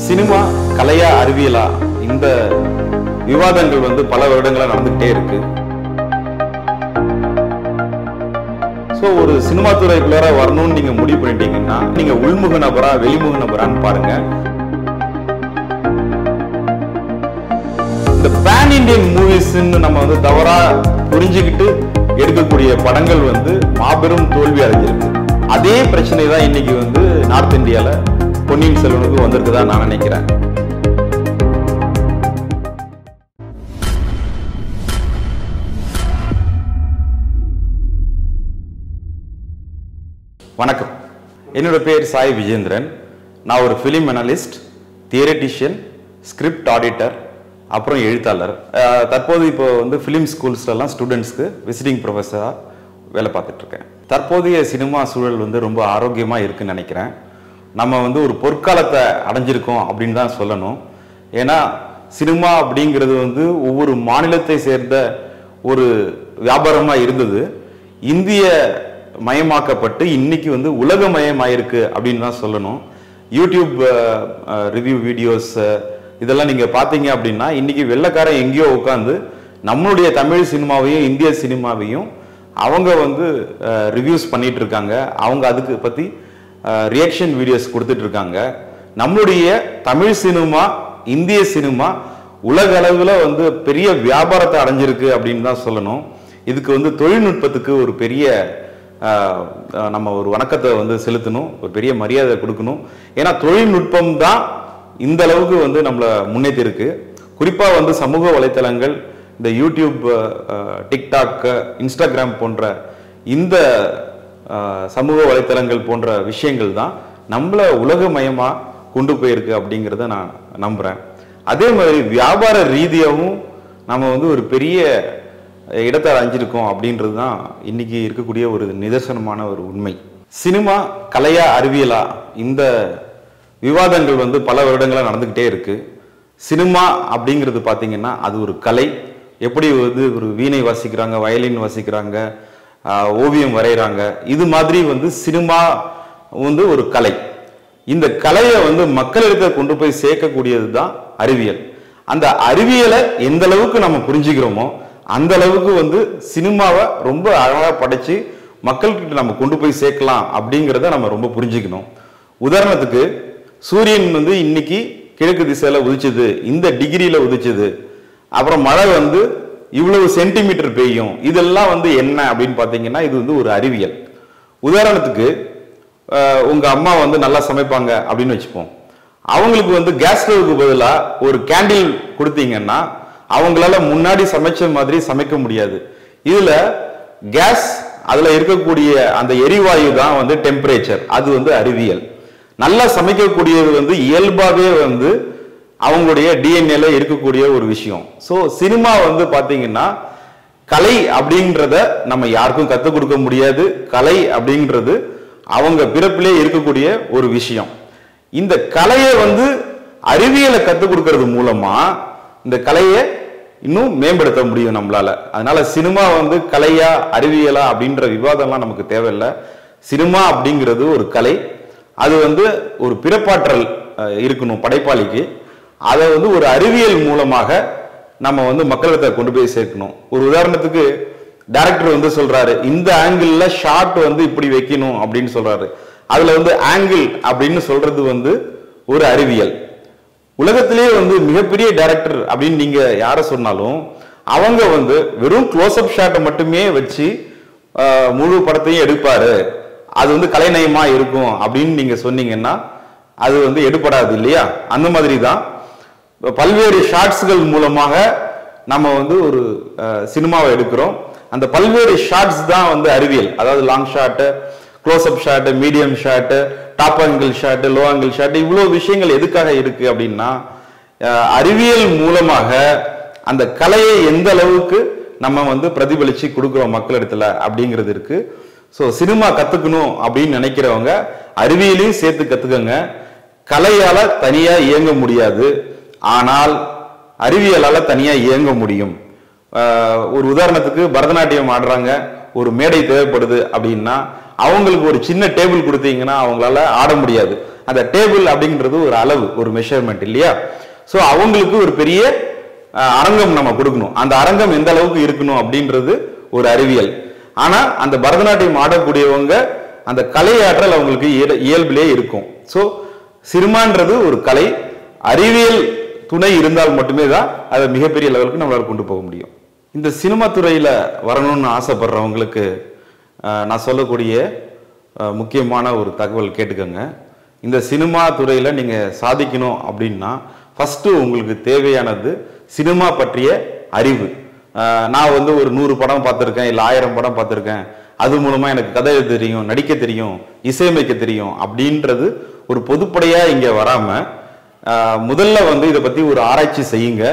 cinema கலையா அறிவியலா இந்த விவாதங்கள் வந்து பல வருடங்களா நடந்துகிட்டே இருக்கு ஸோ ஒரு சினிமா துறைக்குள்ளார வரணும்னு நீங்க முடிவு பண்ணிட்டீங்கன்னா நீங்க உள்முக நபரா வெளிமுக நபரான்னு பாருங்க இந்த பேன் இண்டியன் மூவிஸ்ன்னு நம்ம வந்து தவறா புரிஞ்சுக்கிட்டு எடுக்கக்கூடிய படங்கள் வந்து மாபெரும் தோல்வி அடைஞ்சிருக்கு அதே பிரச்சனை தான் இன்னைக்கு வந்து நார்த் இந்தியால பொன்னியின் செல்வனுக்கு வந்திருக்குதான் நான் நினைக்கிறேன் வணக்கம் என்னோட பேர் சாய் விஜேந்திரன் நான் ஒரு film analyst theoretician script auditor அப்புறம் எழுத்தாளர் அஹ், தற்போது இப்போ வந்து ஃபிலிம் ஸ்கூல்ஸ்லாம் ஸ்டூடெண்ட்ஸ்க்கு விசிட்டிங் ப்ரொஃபஸராக வேலை பார்த்துட்டு இருக்கேன் தற்போதைய சினிமா சூழல் வந்து ரொம்ப ஆரோக்கியமாக இருக்குன்னு நினைக்கிறேன் நம்ம வந்து ஒரு பொற்காலத்தை அடைஞ்சிருக்கோம் அப்படின்னு தான் சொல்லணும் ஏன்னா சினிமா அப்படிங்கிறது வந்து ஒவ்வொரு மாநிலத்தை சேர்ந்த ஒரு வியாபாரமாக இருந்தது இந்திய மயமாக்கப்பட்டு இன்னைக்கு வந்து உலகமயமாயிருக்கு அப்படின்னு தான் சொல்லணும் யூடியூப் ரிவ்யூ வீடியோஸ் இதெல்லாம் நீங்க பார்த்தீங்க அப்படின்னா இன்னைக்கு வெள்ளைக்காரன் எங்கேயோ உட்காந்து நம்மளுடைய தமிழ் சினிமாவையும் இந்திய சினிமாவையும் அவங்க வந்து ரிவ்யூஸ் பண்ணிட்டு இருக்காங்க அவங்க அதுக்கு பத்தி ரியாக்ஷன் வீடியோஸ் கொடுத்துட்டு இருக்காங்க நம்மளுடைய தமிழ் சினிமா இந்திய சினிமா உலக அளவில் வந்து பெரிய வியாபாரத்தை அடைஞ்சிருக்கு அப்படின்னு தான் சொல்லணும் இதுக்கு வந்து தொழில்நுட்பத்துக்கு ஒரு பெரிய ஆஹ், ஆஹ், நம்ம ஒரு வணக்கத்தை வந்து செலுத்தணும் ஒரு பெரிய மரியாதை கொடுக்கணும் ஏன்னா தொழில்நுட்பம் தான் இந்த அளவுக்கு வந்து நம்மளை முன்னேற்றி இருக்கு குறிப்பாக வந்து சமூக வலைத்தளங்கள் இந்த யூடியூப் ஆஹ், டிக்டாக் இன்ஸ்டாகிராம் போன்ற இந்த ஆஹ், சமூக வலைத்தளங்கள் போன்ற விஷயங்கள் தான் நம்மளை உலகமயமாக கொண்டு போயிருக்கு அப்படிங்கிறத நான் நம்புகிறேன் அதே மாதிரி வியாபார ரீதியாகவும் நம்ம வந்து ஒரு பெரிய இடத்தை அடைஞ்சிருக்கோம் அப்படின்றது தான் இன்னைக்கு இருக்கக்கூடிய ஒரு நிதர்சனமான ஒரு உண்மை சினிமா கலையா அறிவியலா இந்த விவாதங்கள் வந்து பல வருடங்களா நடந்துக்கிட்டே இருக்கு சினிமா அப்படிங்கிறது பார்த்தீங்கன்னா அது ஒரு கலை எப்படி வந்து ஒரு வீணை வாசிக்கிறாங்க வயலின் வாசிக்கிறாங்க ஆஹ், ஓவியம் வரைகிறாங்க இது மாதிரி வந்து சினிமா வந்து ஒரு கலை இந்த கலையை வந்து மக்களிடத்தை கொண்டு போய் சேர்க்கக்கூடியது தான் அறிவியல் அந்த அறிவியலை எந்த அளவுக்கு நம்ம புரிஞ்சுக்கிறோமோ அந்த அளவுக்கு வந்து சினிமாவை ரொம்ப அழகா படைச்சு மக்கள்கிட்ட நம்ம கொண்டு போய் சேர்க்கலாம் அப்படிங்கிறத நம்ம ரொம்ப புரிஞ்சுக்கணும் உதாரணத்துக்கு சூரியன் வந்து இன்னைக்கு கிழக்கு திசையில உதிச்சது இந்த டிகிரியில உதிச்சது அப்புறம் மழை வந்து இவ்வளவு சென்டிமீட்டர் பெய்யும் இதெல்லாம் வந்து என்ன அப்படின்னு பார்த்தீங்கன்னா இது வந்து ஒரு அறிவியல் உதாரணத்துக்கு அஹ், உங்க அம்மா வந்து நல்லா சமைப்பாங்க அப்படின்னு வச்சுப்போம் அவங்களுக்கு வந்து கேஸ் ஸ்டவ்வுக்கு பதிலாக ஒரு கேண்டில் கொடுத்தீங்கன்னா அவங்களால முன்னாடி சமைச்ச மாதிரி சமைக்க முடியாது இதுல கேஸ் அதுல இருக்கக்கூடிய அந்த எரிவாயு தான் வந்து டெம்பரேச்சர் அது வந்து அறிவியல் நல்லா சமைக்கக்கூடியது வந்து இயல்பாகவே வந்து அவங்களுடைய டிஎன்ஏல இருக்கக்கூடிய ஒரு விஷயம் ஸோ சினிமா வந்து பாத்தீங்கன்னா கலை அப்படின்றத நம்ம யாருக்கும் கற்றுக் கொடுக்க முடியாது கலை அப்படின்றது அவங்க பிறப்பிலே இருக்கக்கூடிய ஒரு விஷயம் இந்த கலையை வந்து அறிவியலை கற்றுக் கொடுக்கறது மூலமா இந்த கலையை இன்னும் மேம்படுத்த முடியும் நம்மளால அதனால சினிமா வந்து கலையா அறிவியலா அப்படின்ற விவாதம்லாம் நமக்கு தேவையில்லை சினிமா அப்படிங்கிறது ஒரு கலை அது வந்து ஒரு பிறப்பாற்றல் அஹ், இருக்கணும் படைப்பாளிக்கு அதை வந்து ஒரு அறிவியல் மூலமாக நம்ம வந்து மக்களிடத்தை கொண்டு போய் சேர்க்கணும் ஒரு உதாரணத்துக்கு டைரக்டர் வந்து சொல்றாரு இந்த ஆங்கிள் ஷார்ட் வந்து இப்படி வைக்கணும் அப்படின்னு சொல்றாரு அதுல வந்து ஆங்கிள் அப்படின்னு சொல்றது வந்து ஒரு அறிவியல் உலகத்திலேயே வந்து மிகப்பெரிய டைரக்டர் அப்படின்னு நீங்க யார சொன்னாலும் அவங்க வந்து வெறும் க்ளோஸ்அப் ஷாட்டை மட்டுமே வச்சு ஆஹ், முழு படத்தையும் எடுப்பாரு அது வந்து கலைநயமா இருக்கும் அப்படின்னு நீங்க சொன்னீங்கன்னா அது வந்து எடுபடாது இல்லையா அந்த மாதிரி தான் பல்வேறு ஷார்ட்ஸ்கள் மூலமாக நம்ம வந்து ஒரு அஹ், சினிமாவை எடுக்கிறோம் அந்த பல்வேறு ஷார்ட்ஸ் தான் வந்து அறிவியல் அதாவது long shot close up shot medium shot top angle shot low angle shot இவ்வளோ விஷயங்கள் எதுக்காக இருக்கு அப்படின்னா அஹ், அறிவியல் மூலமாக அந்த கலையை எந்த அளவுக்கு நம்ம வந்து பிரதிபலிச்சு கொடுக்குறோம் மக்களிடத்துல அப்படிங்கிறது இருக்கு ஸோ சினிமா கத்துக்கணும் அப்படின்னு நினைக்கிறவங்க அறிவியலையும் சேர்த்து கத்துக்கங்க கலையால தனியா இயங்க முடியாது ஆனால் அறிவியலால தனியா இயங்க முடியும் ஆஹ் ஒரு உதாரணத்துக்கு பரதநாட்டியம் ஆடுறாங்க ஒரு மேடை தேவைப்படுது அப்படின்னா அவங்களுக்கு ஒரு சின்ன டேபிள் கொடுத்தீங்கன்னா அவங்களால ஆட முடியாது அந்த டேபிள் அப்படிங்கிறது ஒரு அளவு ஒரு மெஷர்மெண்ட் இல்லையா ஸோ அவங்களுக்கு ஒரு பெரிய அஹ், அரங்கம் நம்ம கொடுக்கணும் அந்த அரங்கம் எந்த அளவுக்கு இருக்கணும் அப்படின்றது ஒரு அறிவியல் ஆனா அந்த பரதநாட்டியம் ஆடக்கூடியவங்க அந்த கலை ஆற்றல் அவங்களுக்கு இயல்- இயல்பிலே இருக்கும் ஸோ சினிமான்றது ஒரு கலை அறிவியல் துணை இருந்தால் மட்டுமே தான் அதை மிகப்பெரிய லெவலுக்கு நம்மளால கொண்டு போக முடியும் இந்த சினிமா துறையில வரணும்னு ஆசைப்படுறவங்களுக்கு அஹ், நான் சொல்லக்கூடிய அஹ், முக்கியமான ஒரு தகவல் கேட்டுக்கோங்க இந்த சினிமா துறையில நீங்க சாதிக்கணும் அப்படின்னா ஃபர்ஸ்ட் உங்களுக்கு தேவையானது சினிமா பற்றிய அறிவு அஹ், நான் வந்து ஒரு நூறு படம் பார்த்துருக்கேன் இல்லை ஆயிரம் படம் பார்த்துருக்கேன் அது மூலமா எனக்கு கதை எழுத தெரியும் நடிக்க தெரியும் இசையமைக்க தெரியும் அப்படின்றது ஒரு பொதுப்படையா இங்க வராம அஹ், முதல்ல வந்து இதை பத்தி ஒரு ஆராய்ச்சி செய்யுங்க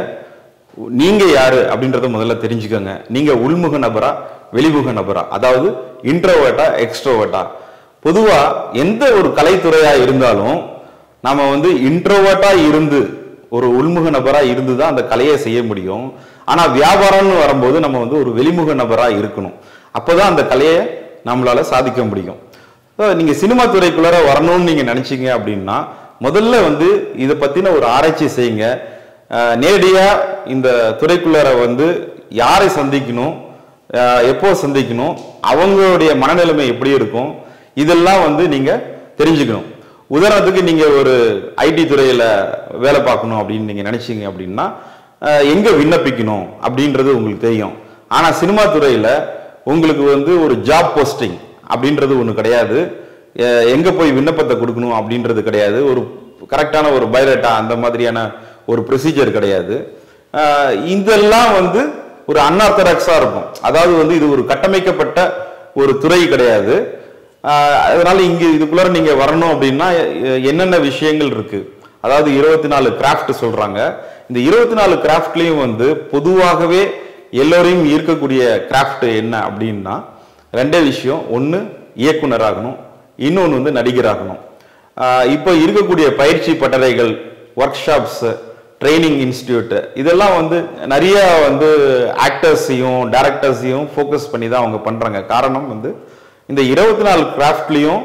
நீங்க யாரு அப்படின்றத முதல்ல தெரிஞ்சுக்கோங்க நீங்க உள்முக நபரா வெளிமுக நபரா அதாவது இன்ட்ரோவேட்டா எக்ஸ்ட்ரோவேட்டா பொதுவா எந்த ஒரு கலைத்துறையா இருந்தாலும் நாம வந்து இன்ட்ரோவேட்டா இருந்து ஒரு உள்முக நபரா இருந்து தான் அந்த கலையை செய்ய முடியும் ஆனா வியாபாரம்னு வரும்போது நம்ம வந்து ஒரு வெளிமுக நபரா இருக்கணும் அப்பதான் அந்த கலையை நம்மளால சாதிக்க முடியும் So, நீங்க சினிமா துறைக்குள்ளார வரணும்னு நீங்க நினைச்சீங்க அப்படின்னா முதல்ல வந்து இதை பத்தின ஒரு ஆராய்ச்சி செய்யுங்க அஹ், நேரடியா இந்த துறைக்குள்ளார வந்து யாரை சந்திக்கணும் அஹ், எப்போ சந்திக்கணும் அவங்களுடைய மனநிலைமை எப்படி இருக்கும் இதெல்லாம் வந்து நீங்க தெரிஞ்சுக்கணும் உதாரணத்துக்கு நீங்க ஒரு ஐடி துறையில வேலை பார்க்கணும் அப்படின்னு நீங்க நினைச்சீங்க அப்படின்னா அஹ், எங்க விண்ணப்பிக்கணும் அப்படின்றது உங்களுக்கு தெரியும் ஆனா சினிமா துறையில உங்களுக்கு வந்து ஒரு ஜாப் போஸ்டிங் அப்படின்றது ஒண்ணு கிடையாது அஹ், எங்க போய் விண்ணப்பத்தை கொடுக்கணும் அப்படின்றது கிடையாது ஒரு கரெக்டான ஒரு பயோடேட்டா அந்த மாதிரியான ஒரு ப்ரொசீஜர் கிடையாது அஹ், இதெல்லாம் வந்து ஒரு அன்ஆர்த்தடாக்ஸா இருக்கும் அதாவது வந்து இது ஒரு கட்டமைக்கப்பட்ட ஒரு துறை கிடையாது ஆஹ் அதனால இங்க இதுக்குள்ளார நீங்க வரணும் அப்படின்னா எ- என்னென்ன விஷயங்கள் இருக்கு அதாவது இருபத்தி நாலு கிராஃப்ட் சொல்றாங்க இந்த இருபத்தி நாலு கிராஃப்ட்லயும் வந்து பொதுவாகவே எல்லோரையும் ஈர்க்கக்கூடிய கிராஃப்ட் என்ன அப்படின்னா ரெண்டே விஷயம் ஒன்று இயக்குனராகணும் இன்னொன்று வந்து நடிகராகணும் ஆஹ் இப்போ இருக்கக்கூடிய பயிற்சி பட்டறைகள் ஒர்க் ஷாப்ஸ் ட்ரைனிங் இன்ஸ்டியூட் இதெல்லாம் வந்து நிறைய வந்து ஆக்டர்ஸையும் டேரக்டர்ஸையும் ஃபோக்கஸ் பண்ணி தான் அவங்க பண்றாங்க காரணம் வந்து இந்த இருபத்தி நாலு கிராஃப்ட்லையும்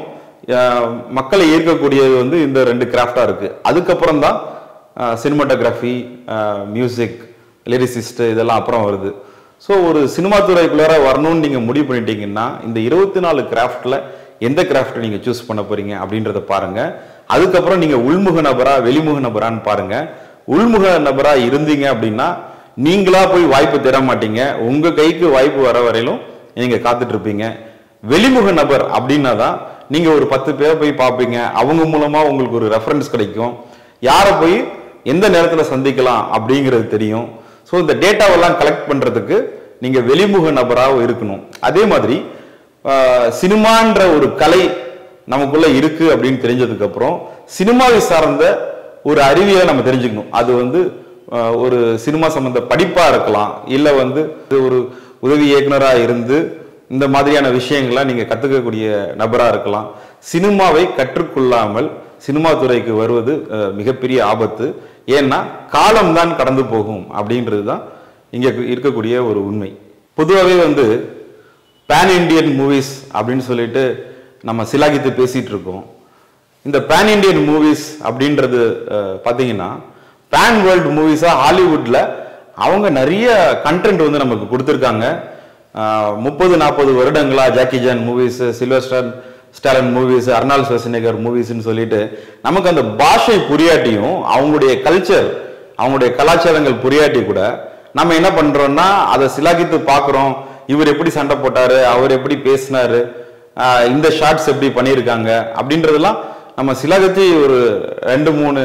மக்களை ஈர்க்கக்கூடியது வந்து இந்த ரெண்டு கிராஃப்டா இருக்கு அதுக்கப்புறம் தான் சினிமாட்டோகிராஃபி மியூசிக் லிரிசிஸ்ட் இதெல்லாம் அப்புறம் வருது ஸோ ஒரு சினிமா துறைக்குள்ளார வரணும்னு நீங்க முடிவு பண்ணிட்டீங்கன்னா இந்த இருபத்தி நாலு கிராஃப்ட்ல எந்த கிராஃப்ட் நீங்க சூஸ் பண்ண போறீங்க அப்படின்றத பாருங்க அதுக்கப்புறம் நீங்க உள்முக நபரா வெளிமுக நபரான்னு பாருங்க உள்முக நபரா இருந்தீங்க அப்படின்னா நீங்களா போய் வாய்ப்பு தேட மாட்டீங்க உங்க கைக்கு வாய்ப்பு வர வரையிலும் நீங்க காத்துட்டு இருப்பீங்க வெளிமுக நபர் அப்படின்னா தான் நீங்க ஒரு பத்து பேரை போய் பார்ப்பீங்க அவங்க மூலமா உங்களுக்கு ஒரு ரெஃபரன்ஸ் கிடைக்கும் யாரை போய் எந்த நேரத்துல சந்திக்கலாம் அப்படிங்கிறது தெரியும் ஸோ இந்த டேட்டாவெல்லாம் கலெக்ட் பண்றதுக்கு நீங்க வெளிமுக நபராக இருக்கணும் அதே மாதிரி ஆஹ், சினிமான்ற ஒரு கலை நமக்குள்ள இருக்கு அப்படின்னு தெரிஞ்சதுக்கு அப்புறம் சினிமாவை சார்ந்த ஒரு அறிவியலை நம்ம தெரிஞ்சுக்கணும் அது வந்து ஆஹ், ஒரு சினிமா சம்பந்த படிப்பா இருக்கலாம் இல்ல வந்து இது ஒரு உதவி இயக்குனரா இருந்து இந்த மாதிரியான விஷயங்களை நீங்க கத்துக்கக்கூடிய நபரா இருக்கலாம் சினிமாவை கற்றுக்கொள்ளாமல் சினிமா துறைக்கு வருவது அஹ், மிகப்பெரிய ஆபத்து ஏன்னா காலம்தான் கடந்து போகும் அப்படின்றது தான் இங்க இருக்கக்கூடிய ஒரு உண்மை பொதுவாகவே வந்து பேன் இண்டியன் மூவிஸ் அப்படின்னு சொல்லிட்டு நம்ம சிலாகித்து பேசிட்டு இருக்கோம் இந்த பேன் இண்டியன் மூவிஸ் அப்படின்றது அஹ், பாத்தீங்கன்னா பேன் வேர்ல்டு மூவிஸா ஹாலிவுட்ல அவங்க நிறைய கண்டென்ட் வந்து நமக்கு கொடுத்துருக்காங்க முப்பது நாற்பது வருடங்களா Jackie Chan movies Sylvester Stallone movies Arnold Schwarzenegger மூவிஸ்ன்னு சொல்லிட்டு நமக்கு அந்த பாஷை புரியாட்டியும் அவங்களுடைய கல்ச்சர் அவங்களுடைய கலாச்சாரங்கள் புரியாட்டி கூட நம்ம என்ன பண்றோம்னா அதை சிலாகித்து பார்க்குறோம் இவர் எப்படி சண்டை போட்டாரு அவர் எப்படி பேசினாரு ஆஹ் இந்த ஷார்ட்ஸ் எப்படி பண்ணியிருக்காங்க அப்படின்றதெல்லாம் நம்ம சிலகத்தி ஒரு ரெண்டு மூணு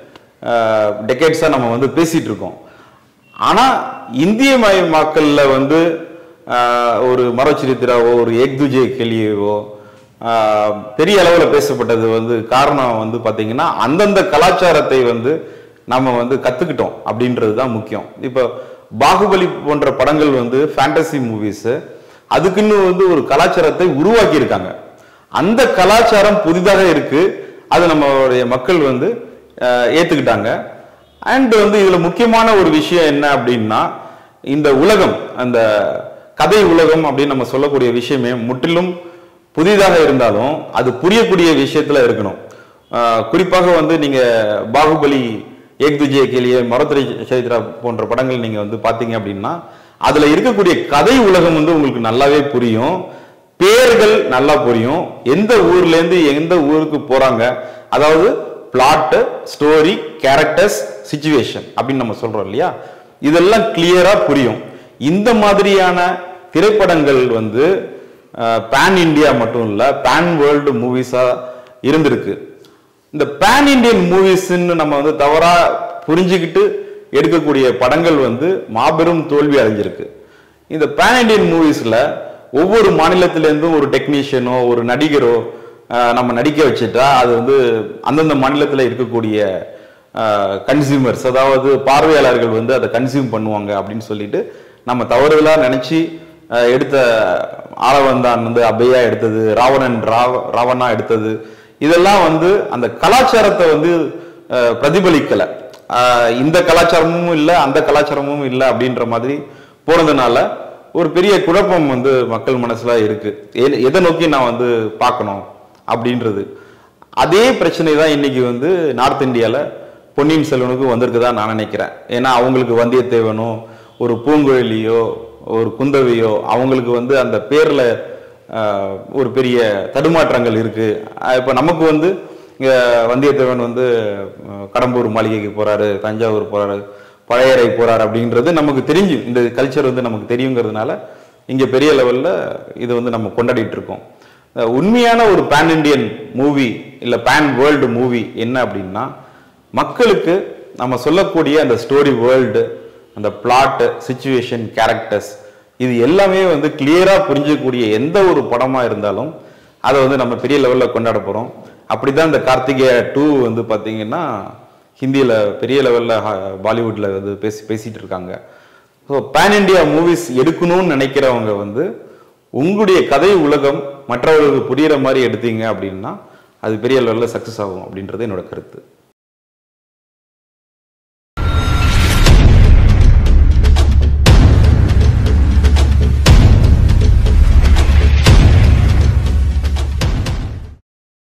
டெக்கேட்ஸாக நம்ம வந்து பேசிட்டு இருக்கோம் ஆனா இந்திய மயமாக்கல்ல வந்து ஆஹ், ஒரு மரச்சிரித்திராவோ ஒரு ஏக்துஜே கேலியவோ ஆஹ், பெரிய அளவில் பேசப்பட்டது வந்து காரணம் வந்து பாத்தீங்கன்னா அந்தந்த கலாச்சாரத்தை வந்து நம்ம வந்து கத்துக்கிட்டோம் அப்படின்றது தான் முக்கியம் இப்போ பாகுபலி போன்ற படங்கள் வந்து ஃபேண்டசி மூவிஸ் அதுக்குன்னு வந்து ஒரு கலாச்சாரத்தை உருவாக்கி இருக்காங்க அந்த கலாச்சாரம் புதிதாக இருக்கு அது நம்மளுடைய மக்கள் வந்து அஹ், ஏத்துக்கிட்டாங்க அண்ட் வந்து இதுல முக்கியமான ஒரு விஷயம் என்ன அப்படின்னா இந்த உலகம் அந்த கதை உலகம் அப்படின்னு நம்ம சொல்லக்கூடிய விஷயமே முற்றிலும் புதிதாக இருந்தாலும் அது புரியக்கூடிய விஷயத்துல இருக்கணும் ஆஹ் குறிப்பாக வந்து நீங்க பாகுபலி ஏக் துஜே கேலிய மரத்துறை சரித்ரா போன்ற படங்கள் நீங்க வந்து பாத்தீங்க அப்படின்னா அதுல இருக்கக்கூடிய கதை உலகம் வந்து உங்களுக்கு நல்லாவே புரியும் பேர்கள் நல்லா புரியும் எந்த ஊர்ல இருந்து எந்த ஊருக்கு போறாங்க அதாவது பிளாட் ஸ்டோரி கேரக்டர்ஸ் சுச்சுவேஷன் அப்படின்னு நம்ம சொல்றோம் இல்லையா இதெல்லாம் கிளியரா புரியும் இந்த மாதிரியான திரைப்படங்கள் வந்து பேன் இந்தியா மட்டும் இல்ல பேன் வேர்ல்டு மூவிஸா இருந்திருக்கு இந்த பேன் இந்தியன் மூவிஸ்ன்னு நம்ம வந்து தவறா புரிஞ்சுக்கிட்டு எடுக்கக்கூடிய படங்கள் வந்து மாபெரும் தோல்வி அடைஞ்சிருக்கு இந்த பேன் இந்தியன் மூவிஸ்ல ஒவ்வொரு மாநிலத்திலேருந்தும் ஒரு டெக்னீஷியனோ ஒரு நடிகரோ அஹ், நம்ம நடிக்க வச்சுட்டா அது வந்து அந்தந்த மாநிலத்தில் இருக்கக்கூடிய கன்சியூமர்ஸ் அதாவது பார்வையாளர்கள் வந்து அதை கன்சியூம் பண்ணுவாங்க அப்படின்னு சொல்லிட்டு நம்ம தவறுதலாக நினைச்சு அஹ், எடுத்த ஆளவந்தான் வந்து அபையா எடுத்தது ராவணன் ராவ ராவணா எடுத்தது இதெல்லாம் வந்து அந்த கலாச்சாரத்தை வந்து அஹ், பிரதிபலிக்கல அஹ், இந்த கலாச்சாரமும் இல்லை அந்த கலாச்சாரமும் இல்லை அப்படின்ற மாதிரி போனதுனால ஒரு பெரிய குழப்பம் வந்து மக்கள் மனசுல இருக்கு எ- எதை நோக்கி நான் வந்து பார்க்கணும் அப்படின்றது அதே பிரச்சனை தான் இன்னைக்கு வந்து நார்த் இந்தியால பொன்னியின் செல்வனுக்கு வந்திருக்குதா நான் நினைக்கிறேன் ஏன்னா அவங்களுக்கு வந்தியத்தேவனோ ஒரு பூங்குழலியோ ஒரு குந்தவையோ அவங்களுக்கு வந்து அந்த பேர்ல ஆஹ், ஒரு பெரிய தடுமாற்றங்கள் இருக்கு ஆஹ், இப்ப நமக்கு வந்து இங்க வந்தியத்தேவன் வந்து ஆஹ், கடம்பூர் மாளிகைக்கு போறாரு தஞ்சாவூர் போறாரு பழையறை போறாரு அப்படின்றது நமக்கு தெரிஞ்சு இந்த கல்ச்சர் வந்து நமக்கு தெரியுங்கிறதுனால இங்க பெரிய லெவல்ல இது வந்து நம்ம கொண்டாடிட்டு இருக்கோம் அஹ் உண்மையான ஒரு பேன் இண்டியன் மூவி இல்ல பேன் வேர்ல்டு மூவி என்ன அப்படின்னா மக்களுக்கு நம்ம சொல்லக்கூடிய அந்த ஸ்டோரி வேர்ல்டு அந்த பிளாட் சுச்சுவேஷன் கேரக்டர்ஸ் இது எல்லாமே வந்து கிளியரா புரிஞ்சக்கூடிய எந்த ஒரு படமா இருந்தாலும் அதை வந்து நம்ம பெரிய லெவல்ல கொண்டாட போறோம் அப்படிதான் இந்த கார்த்திகேயா டூ வந்து பாத்தீங்கன்னா ஹிந்தியில பெரிய லெவல்ல பாலிவுட்ல வந்து பேசி பேசிட்டு இருக்காங்க ஸோ பேன் இண்டியா மூவிஸ் எடுக்கணும்னு நினைக்கிறவங்க வந்து உங்களுடைய கதை உலகம் மற்றவர்களுக்கு புரியுற மாதிரி எடுத்தீங்க அப்படின்னா அது பெரிய லெவலில் சக்ஸஸ் ஆகும் அப்படின்றது என்னோட கருத்து